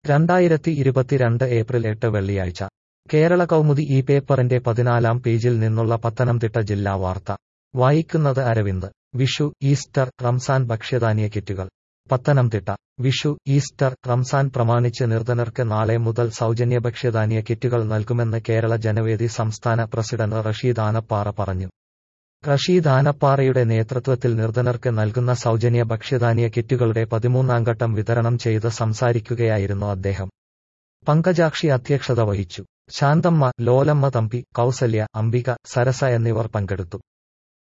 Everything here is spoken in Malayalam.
രണ്ടായിരത്തി ഇരുപത്തിരണ്ട് ഏപ്രിൽ എട്ട് വെള്ളിയാഴ്ച കേരള കൗമുദി ഈ പേപ്പറിന്റെ പതിനാലാം പേജിൽ നിന്നുള്ള പത്തനംതിട്ട ജില്ലാ വാർത്ത വായിക്കുന്നത് അരവിന്ദ് വിഷു ഈസ്റ്റർ റംസാൻ ഭക്ഷ്യധാന്യ കിറ്റുകൾ പത്തനംതിട്ട വിഷു ഈസ്റ്റർ റംസാൻ പ്രമാണിച്ച് നിർധനർക്ക് നാളെ മുതൽ സൗജന്യ ഭക്ഷ്യധാന്യ കിറ്റുകൾ നൽകുമെന്ന് കേരള ജനവേദി സംസ്ഥാന പ്രസിഡന്റ് റഷീദ് ആനപ്പാറ പറഞ്ഞു റഷീദ് ആനപ്പാറയുടെ നേതൃത്വത്തിൽ നിർധനർക്ക് നൽകുന്ന സൗജന്യ ഭക്ഷ്യധാന്യ കിറ്റുകളുടെ പതിമൂന്നാം ഘട്ടം വിതരണം ചെയ്ത് സംസാരിക്കുകയായിരുന്നു അദ്ദേഹം പങ്കജാക്ഷി അധ്യക്ഷത വഹിച്ചു ശാന്തമ്മ ലോലമ്മ തമ്പി കൗസല്യ അംബിക സരസ എന്നിവർ പങ്കെടുത്തു